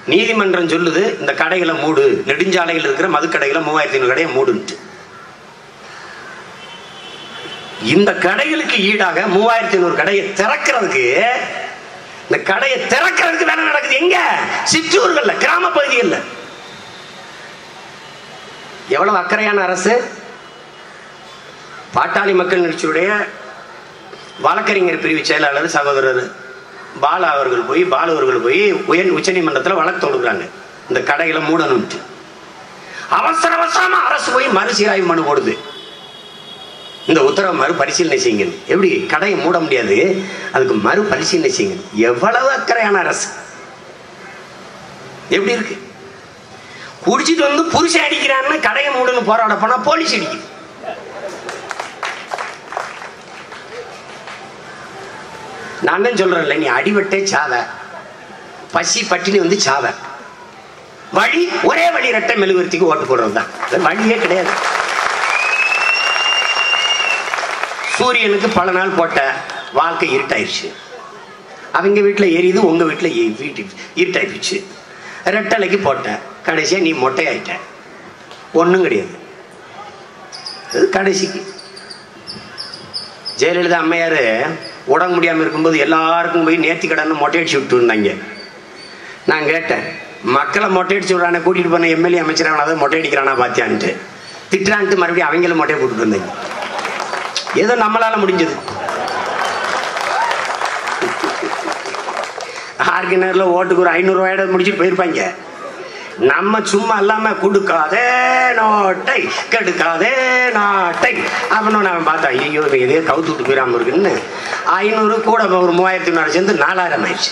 நீதிமன்றம் சொல்லுது இந்த கடைகளை மூடு நெடுஞ்சாலையில் இருக்கிற மது கடைகளை மூவாயிரத்தி ஐநூறு கடையை மூடுன்ட்டு இந்த கடைகளுக்கு ஈடாக மூவாயிரத்தி ஐநூறு கடையை திறக்கிறதுக்கு இந்த கடையை திறக்கிறதுக்கு வேலை நடக்குது எங்க சிற்றூர்கள்ல கிராம பகுதிகளில் எவ்வளவு அக்கறையான அரசு பாட்டாளி மக்கள் நிகழ்ச்சியுடைய வழக்கறிஞர் பிரிவு செயலாளர் சகோதரர் பாலா அவர்கள் போய் பாலு அவர்கள் போய் உயர் உச்சநீதிமன்றத்தில் வழக்கு தொடுக்கிறாங்க இந்த கடைகளை மூடணும்ட்டு அவசர அவசரமா அரசு போய் மறுசீராய்வு மனு போடுது இந்த உத்தரவை மறு பரிசீலனை செய்யுங்க எப்படி கடையை மூட முடியாது அதுக்கு மறு பரிசீலனை செய்யுங்க எவ்வளவு அக்கறையான அரசு எப்படி இருக்கு குடிச்சிட்டு வந்து புருஷன் அடிக்கிறான்னு கடையை மூடுன்னு போராட போனா போலீஸ் அடிக்குது நான் தான் சொல்றேன்ல நீ அடிபட்டே சாவ பசி பட்டினி வந்து சாவ வழி ஒரே வழி ரெட்டை மெழுகுவர்த்திக்கு ஓட்டு போடுறது தான் வேற வழியே கிடையாது சூரியனுக்கு பல நாள் போட்ட வாழ்க்கை இருட்டாயிருச்சு அவங்க வீட்டில் எரியுது உங்க வீட்டில் வீட்டு இருட்டாயிடுச்சு ரெட்டலைக்கு போட்ட கடைசியா நீ மொட்டையாயிட்ட ஒன்றும் கிடையாது அது கடைசிக்கு ஜெயலலிதா அம்மையார் உடம்பு முடியாமல் இருக்கும்போது எல்லாருக்கும் போய் நேர்த்தி கடன் மொட்டையடிச்சு விட்டு இருந்தாங்க நான் கேட்டேன் மக்களை மொட்டையடிச்சு விடுறானே கூட்டிட்டு போன எம்எல்ஏ அமைச்சர் அவனை அதை மொட்டையடிக்கிறானா பாத்தியான்ட்டு திட்டுறான்ட்டு மறுபடியும் அவங்களும் மொட்டையை போட்டுட்டு வந்தாங்க ஏதோ நம்மளால முடிஞ்சது ஆர்கினரில் ஓட்டுக்கு ஒரு ஐநூறுரூவாயோட முடிச்சுட்டு போயிருப்பாங்க நம்ம சும்மா இல்லாம கொடுக்காதே நோட்டை கெடுக்காதே நாட்டை அப்படின்னு அவன் பார்த்தா ஐயோ இவன் எதையோ கவுத்து விட்டு போயிடாம இருக்குன்னு ஐநூறு கூட ஒரு மூவாயிரத்தி நாலு சேர்ந்து நாலாயிரம் ஆயிடுச்சு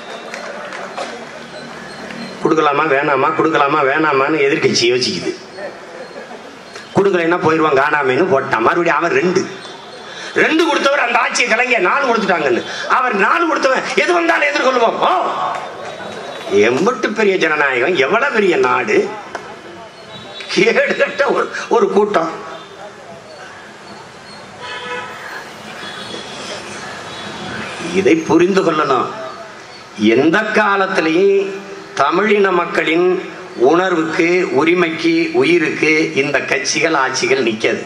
கொடுக்கலாமா வேணாமா கொடுக்கலாமா வேணாமான்னு எதிர்க்கட்சி யோசிக்குது கொடுக்கலைன்னா போயிடுவான் காணாமேன்னு போட்டான் மறுபடியும் அவன் ரெண்டு ரெண்டு கொடுத்தவர் அந்த ஆட்சியை கலைஞ நாலு கொடுத்துட்டாங்கன்னு அவர் நாலு கொடுத்தவன் எது வந்தாலும் எதிர்கொள்வோம் ஓ எம்பட்டு பெரிய ஜனநாயகம் எவ்வளவு பெரிய நாடு கேடுகட்ட ஒரு ஒரு கூட்டம் இதை புரிந்து கொள்ளணும் எந்த காலத்திலையும் தமிழின மக்களின் உணர்வுக்கு உரிமைக்கு உயிருக்கு இந்த கட்சிகள் ஆட்சிகள் நிற்காது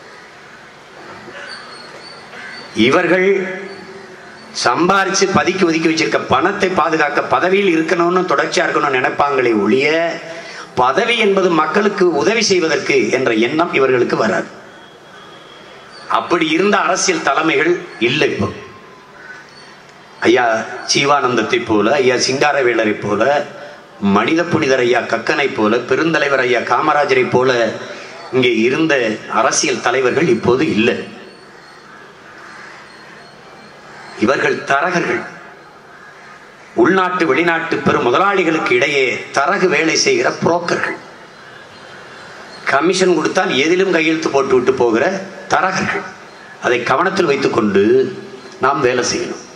இவர்கள் சம்பாரிச்சு பதுக்கி ஒதுக்கி வச்சிருக்க பணத்தை பாதுகாக்க பதவியில் இருக்கணும்னு தொடர்ச்சியா இருக்கணும்னு நினைப்பாங்களே ஒழிய பதவி என்பது மக்களுக்கு உதவி செய்வதற்கு என்ற எண்ணம் இவர்களுக்கு வராது அப்படி இருந்த அரசியல் தலைமைகள் இல்லை இப்போ ஐயா ஜீவானந்தத்தை போல ஐயா சிங்காரவேலரை போல மனித புனிதர் ஐயா கக்கனை போல பெருந்தலைவர் ஐயா காமராஜரை போல இங்கே இருந்த அரசியல் தலைவர்கள் இப்போது இல்லை இவர்கள் தரகர்கள் உள்நாட்டு வெளிநாட்டு பெரும் முதலாளிகளுக்கு இடையே தரகு வேலை செய்கிற புரோக்கர்கள் கமிஷன் கொடுத்தால் எதிலும் கையெழுத்து போட்டு விட்டு போகிற தரகர்கள் அதை கவனத்தில் வைத்துக்கொண்டு நாம் வேலை செய்யணும்